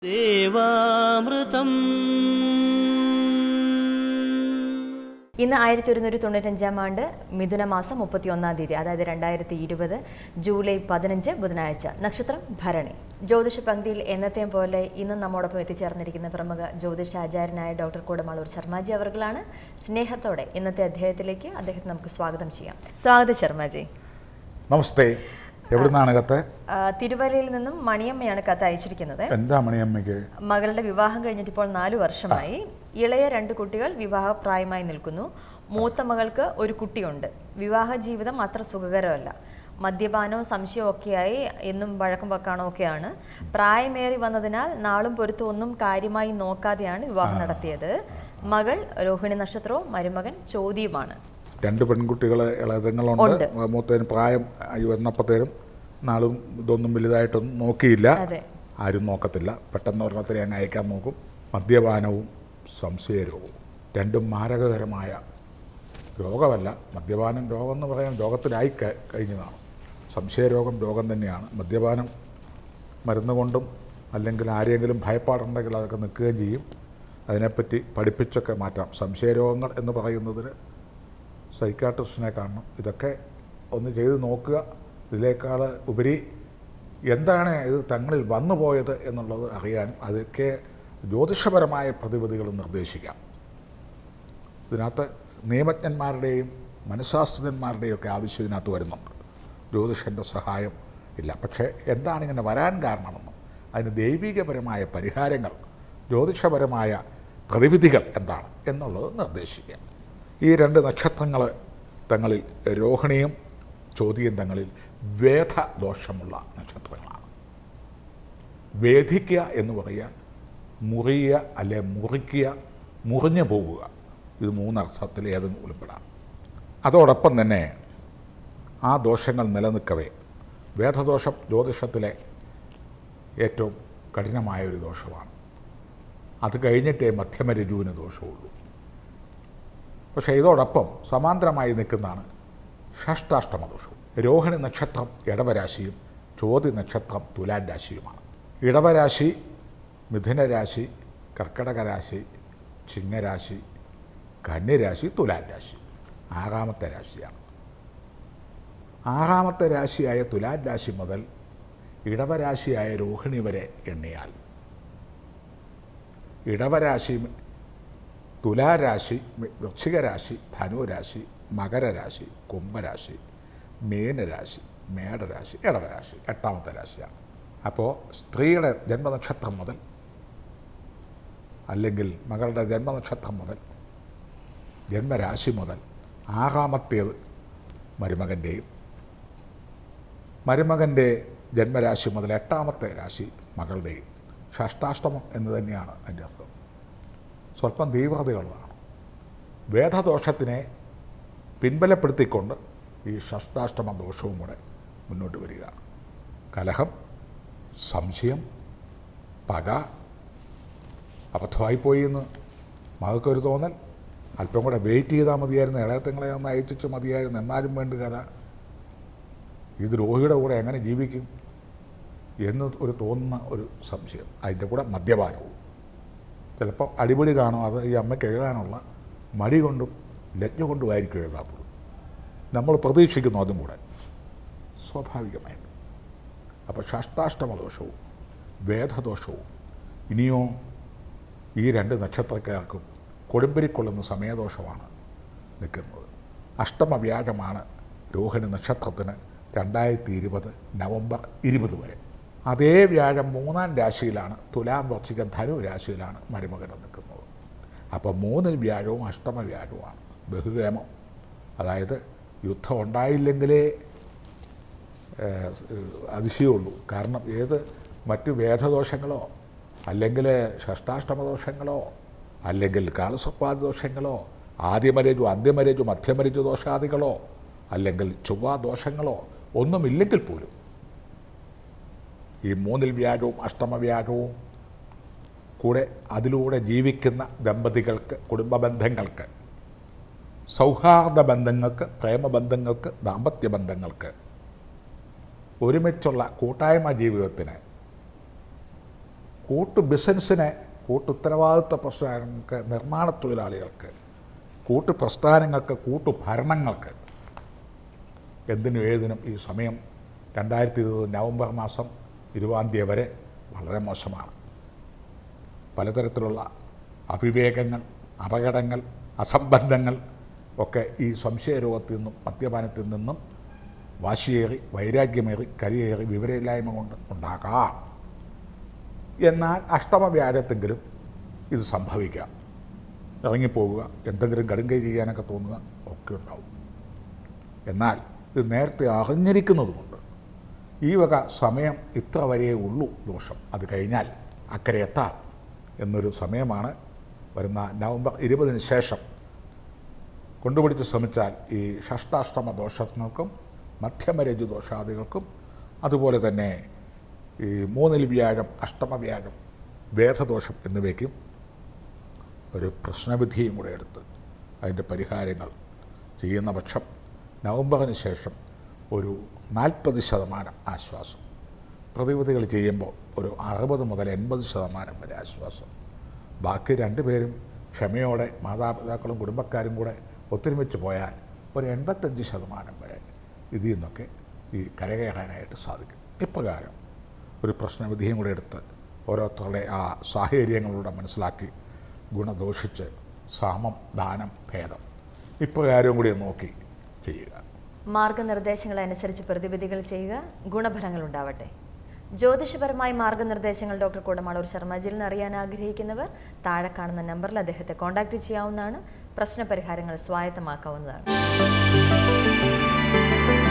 ദേവാമൃതം ഇന്ന് ആയിരത്തി ഒരുന്നൂറ്റി തൊണ്ണൂറ്റഞ്ചാം ആണ്ട് മിഥുന മാസം മുപ്പത്തി ഒന്നാം തീയതി അതായത് രണ്ടായിരത്തി ഇരുപത് ജൂലൈ പതിനഞ്ച് ബുധനാഴ്ച നക്ഷത്രം ഭരണി ജ്യോതിഷ പങ്ക്തിയിൽ എന്നത്തെയും പോലെ ഇന്നും നമ്മോടൊപ്പം എത്തിച്ചേർന്നിരിക്കുന്ന പ്രമുഖ ജ്യോതിഷാചാര്യനായ ഡോക്ടർ കൂടമാളൂർ ശർമാജി അവർകളാണ് സ്നേഹത്തോടെ ഇന്നത്തെ അധ്യായത്തിലേക്ക് അദ്ദേഹത്തെ നമുക്ക് സ്വാഗതം ചെയ്യാം സ്വാഗതം ശർമാജി നമസ്തേ എവിടുന്നാണ് കത്ത് ആ, തിരുവല്ലയിൽ നിന്നും മണിയമ്മയാണ് കത്ത് അയച്ചിരിക്കുന്നത് എന്താ മണിയമ്മയ്ക്ക് മകളുടെ വിവാഹം കഴിഞ്ഞിട്ട് ഇപ്പോൾ നാലു വർഷമായി ഇളയ രണ്ട് കുട്ടികൾ വിവാഹപ്രായമായി നിൽക്കുന്നു മൂത്ത മകൾക്ക് ഒരു കുട്ടിയുണ്ട് വിവാഹ ജീവിതം അത്ര സുഖകരമല്ല മദ്യപാനവും സംശയവും ഒക്കെയായി എന്നും വഴക്കം വെക്കാണോ ഒക്കെയാണ് പ്രായമേറി വന്നതിനാൽ നാളും പൊരുത്തം ഒന്നും കാര്യമായി നോക്കാതെയാണ് വിവാഹം നടത്തിയത് മകൾ രോഹിണി നക്ഷത്രവും മരുമകൻ ചോദ്യവുമാണ് രണ്ട് പെൺകുട്ടികളെ ഇളയതങ്ങളുണ്ട് മൂത്തതിന് പ്രായം ആയി വന്നപ്പോഴത്തേനും നാളും ഇതൊന്നും വലുതായിട്ടൊന്നും നോക്കിയില്ല അതെ ആരും നോക്കത്തില്ല പെട്ടെന്ന് ഒരെണ്ണത്തിനെ അങ്ങ് അയക്കാൻ നോക്കും മദ്യപാനവും സംശയരോഗവും രണ്ടും മാരകകരമായ രോഗമല്ല മദ്യപാനം രോഗം എന്ന് പറയാൻ രോഗത്തിലായി ക- കഴിഞ്ഞതാണ് സംശയരോഗം രോഗം തന്നെയാണ് മദ്യപാനം മരുന്ന് കൊണ്ടും അല്ലെങ്കിൽ ആരെങ്കിലും ഭയപ്പാടുണ്ടെങ്കിൽ അതൊക്കെ നിൽക്കുകയും ചെയ്യും അതിനെപ്പറ്റി പഠിപ്പിച്ചൊക്കെ മാറ്റാം സംശയരോഗങ്ങൾ എന്ന് പറയുന്നതിന് സൈക്കാട്രിസ്റ്റിനെ കാണണം ഇതൊക്കെ ഒന്ന് ചെയ്ത് നോക്കുക ഇതിനേക്കാൾ ഉപരി എന്താണ് ഇത് തങ്ങളിൽ വന്നു പോയത് എന്നുള്ളത് അറിയാനും അതൊക്കെ ജ്യോതിഷപരമായ പ്രതിവിധികൾ നിർദ്ദേശിക്കാം ഇതിനകത്ത് നിയമജ്ഞന്മാരുടെയും മനഃശാസ്ത്രജ്ഞന്മാരുടെയും ഒക്കെ ആവശ്യം ഇതിനകത്ത് വരുന്നുണ്ട് ജ്യോതിഷൻ്റെ സഹായം ഇല്ല പക്ഷേ എന്താണ് ഇങ്ങനെ വരാൻ കാരണമെന്നും അതിന് ദൈവികപരമായ പരിഹാരങ്ങൾ ജ്യോതിഷപരമായ പ്രതിവിധികൾ എന്താണ് എന്നുള്ളത് നിർദ്ദേശിക്കാം ഈ രണ്ട് നക്ഷത്രങ്ങൾ തങ്ങളിൽ രോഹിണിയും ചോദ്യം തങ്ങളിൽ വേദദോഷമുള്ള നക്ഷത്രങ്ങളാണ് വേധിക്കുക എന്ന് പറയുക മുറിയുക അല്ലെ മുറിക്കുക മുറിഞ്ഞു പോവുക ഇത് മൂന്നർത്ഥത്തിൽ ഏതെങ്കിലും ഉൾപ്പെടാം അതോടൊപ്പം തന്നെ ആ ദോഷങ്ങൾ നിലനിൽക്കവേ വേദദോഷം ജ്യോതിഷത്തിലെ ഏറ്റവും കഠിനമായ ഒരു ദോഷമാണ് അത് കഴിഞ്ഞിട്ടേ മധ്യമരജുവിന് ദോഷമുള്ളൂ പക്ഷേ ഇതോടൊപ്പം സമാന്തരമായി നിൽക്കുന്നതാണ് ഷഷ്ടാഷ്ടമ ദോഷവും രോഹിണി നക്ഷത്രം ഇടവരാശിയും ചോതി നക്ഷത്രം തുലാൻ രാശിയുമാണ് ഇടവരാശി മിഥുനരാശി കർക്കടക രാശി ചിങ്ങരാശി കന്യരാശി തുലാൻ രാശി ആറാമത്തെ രാശിയാണ് ആറാമത്തെ രാശിയായ തുലാൻ രാശി മുതൽ ഇടവരാശിയായ രോഹിണി വരെ എണ്ണിയാൽ ഇടവരാശി തുലാരാശി മി- വൃശ്ചികരാശി ധനുരാശി മകരരാശി കുംഭരാശി മീനരാശി മേടരാശി ഇടവരാശി എട്ടാമത്തെ രാശിയാണ് അപ്പോൾ സ്ത്രീയുടെ ജന്മനക്ഷത്രം മുതൽ അല്ലെങ്കിൽ മകളുടെ ജന്മനക്ഷത്രം മുതൽ ജന്മരാശി മുതൽ ആറാമത്തേത് മരുമകൻ്റെയും മരുമകൻ്റെ ജന്മരാശി മുതൽ എട്ടാമത്തെ രാശി മകളുടെയും ഷഷ്ടാഷ്ടമം എന്ന് തന്നെയാണ് അതിൻ്റെ അർത്ഥം സ്വല്പം തീവ്രതയുള്ളതാണ് വേദദോഷത്തിനെ പിൻബലപ്പെടുത്തിക്കൊണ്ട് ഈ ഷഷ്ടാഷ്ടമ ദോഷവും കൂടെ മുന്നോട്ട് വരികയാണ് കലഹം സംശയം പക അബദ്ധമായിപ്പോയി എന്ന് മകൾക്കൊരു തോന്നൽ അല്പം കൂടെ വെയിറ്റ് ചെയ്താൽ മതിയായിരുന്നു ഇളയത്തങ്ങളെ ഒന്ന് അയച്ചിച്ച് മതിയായിരുന്നു എന്നാലും വേണ്ടുകര ഈ ദ്രോഹിയുടെ കൂടെ എങ്ങനെ ജീവിക്കും എന്ന് ഒരു തോന്നുന്ന ഒരു സംശയം അതിൻ്റെ കൂടെ മദ്യപാനവും ചിലപ്പോൾ അടിപൊളി കാണും അത് ഈ അമ്മയ്ക്ക് എഴുതാനുള്ള മടി കൊണ്ടും ലജ്ഞ കൊണ്ടുമായിരിക്കും എഴുതാത്തത് നമ്മൾ പ്രതീക്ഷിക്കുന്നു അതും കൂടെ സ്വാഭാവികമായിട്ട് അപ്പോൾ ഷഷ്ടാഷ്ടമ ദോഷവും വേദദോഷവും ഇനിയോ ഈ രണ്ട് നക്ഷത്രക്കാർക്കും കൊടുമ്പിരിക്കൊള്ളുന്ന സമയദോഷമാണ് നിൽക്കുന്നത് അഷ്ടമ വ്യാഴമാണ് രോഹിണി നക്ഷത്രത്തിന് രണ്ടായിരത്തി ഇരുപത് നവംബർ ഇരുപത് വരെ അതേ വ്യാഴം മൂന്നാം രാശിയിലാണ് തുലാം വൃശ്ചികം ധനു രാശിയിലാണ് മരുമകനം നിൽക്കുന്നത് അപ്പോൾ മൂന്നിൽ വ്യാഴവും അഷ്ടമ വ്യാഴവുമാണ് ബഹുകേമം അതായത് യുദ്ധം ഉണ്ടായില്ലെങ്കിലേ ഏഹ്, അതിശയമുള്ളൂ കാരണം ഏത് മറ്റു വേദദോഷങ്ങളോ അല്ലെങ്കിൽ ഷഷ്ടാഷ്ടമദോഷങ്ങളോ അല്ലെങ്കിൽ കാലസ്വപ്പാദ ദോഷങ്ങളോ ആദ്യമരജു അന്ത്യമരജു മധ്യമരജു ദോഷാദികളോ അല്ലെങ്കിൽ ചൊവ്വാ ദോഷങ്ങളോ ഒന്നുമില്ലെങ്കിൽ പോലും ഈ മൂന്നിൽ വ്യാഴവും അഷ്ടമവ്യാഴവും കൂടെ അതിലൂടെ ജീവിക്കുന്ന ദമ്പതികൾക്ക് കുടുംബ ബന്ധങ്ങൾക്ക് സൗഹാർദ്ദ ബന്ധങ്ങൾക്ക് പ്രേമബന്ധങ്ങൾക്ക് ദാമ്പത്യ ബന്ധങ്ങൾക്ക് ഒരുമിച്ചുള്ള കൂട്ടായ്മ ജീവിതത്തിന് കൂട്ടു ബിസിനസ്സിനെ കൂട്ടുത്തരവാദിത്വ പ്രസ്ഥാനങ്ങൾക്ക് നിർമ്മാണ തൊഴിലാളികൾക്ക് കൂട്ടു പ്രസ്ഥാനങ്ങൾക്ക് കൂട്ടു ഭരണങ്ങൾക്ക് എന്തിനും ഏതിനും ഈ സമയം രണ്ടായിരത്തി ഇരുപത് നവംബർ മാസം ഇരുപതാം തീയതി വരെ വളരെ മോശമാണ് പലതരത്തിലുള്ള അവിവേകങ്ങൾ അപകടങ്ങൾ അസംബന്ധങ്ങൾ ഒക്കെ ഈ സംശയരോഗത്തിൽ നിന്നും മദ്യപാനത്തിൽ നിന്നും വാശിയേറി വൈരാഗ്യമേറി കരിയേറി വിവരമില്ലായ്മ കൊണ്ട് ഉണ്ടാകാം എന്നാൽ അഷ്ടമവ്യാഴത്തെങ്കിലും ഇത് സംഭവിക്കാം ഇറങ്ങിപ്പോവുക എന്തെങ്കിലും കടുങ്കൈ ചെയ്യാനൊക്കെ തോന്നുക ഒക്കെ ഉണ്ടാവും എന്നാൽ ഇത് നേരത്തെ അറിഞ്ഞിരിക്കുന്നതുകൊണ്ട് ഈ വക സമയം ഇത്ര വരെയേ ഉള്ളൂ ദോഷം അത് കഴിഞ്ഞാൽ അക്കരെ എത്താം എന്നൊരു സമയമാണ് വരുന്ന നവംബർ ഇരുപതിന് ശേഷം കൊണ്ടുപിടിച്ച് ശ്രമിച്ചാൽ ഈ ഷഷ്ടാഷ്ടമ ദോഷങ്ങൾക്കും മധ്യമരജു ദോഷാദികൾക്കും അതുപോലെ തന്നെ ഈ മൂന്നിൽ വ്യാഴം അഷ്ടമ വ്യാഴം വേദദോഷം എന്നിവയ്ക്കും ഒരു പ്രശ്നവിധിയും കൂടെ എടുത്ത് അതിൻ്റെ പരിഹാരങ്ങൾ ചെയ്യുന്ന പക്ഷം നവംബറിന് ശേഷം ഒരു നാൽപ്പത് ശതമാനം ആശ്വാസം പ്രതിവിധികൾ ചെയ്യുമ്പോൾ ഒരു അറുപത് മുതൽ എൺപത് ശതമാനം വരെ ആശ്വാസം ബാക്കി രണ്ടുപേരും ക്ഷമയോടെ മാതാപിതാക്കളും കുടുംബക്കാരും കൂടെ ഒത്തൊരുമിച്ച് പോയാൽ ഒരു എൺപത്തഞ്ച് ശതമാനം വരെ ഇതിൽ നിന്നൊക്കെ ഈ കരകയറാനായിട്ട് സാധിക്കും ഇപ്രകാരം ഒരു പ്രശ്നവിധിയും കൂടെ എടുത്ത് ഓരോരുത്തരുടെ ആ സാഹചര്യങ്ങളിലൂടെ മനസ്സിലാക്കി ഗുണദോഷിച്ച് സാമം ദാനം ഭേദം ഇപ്രകാരവും കൂടി നോക്കി ചെയ്യുക മാർഗനിർദ്ദേശങ്ങൾ അനുസരിച്ച് പ്രതിവിധികൾ ചെയ്യുക ഗുണഫലങ്ങൾ ഉണ്ടാവട്ടെ ജ്യോതിഷപരമായ മാർഗനിർദ്ദേശങ്ങൾ ഡോക്ടർ കൂടമാളൂർ ശർമ്മജിയിൽ നിന്ന് അറിയാൻ ആഗ്രഹിക്കുന്നവർ താഴെ കാണുന്ന നമ്പറിൽ അദ്ദേഹത്തെ കോൺടാക്ട് ചെയ്യാവുന്നതാണ് പ്രശ്നപരിഹാരങ്ങൾ സ്വായത്തമാക്കാവുന്നതാണ്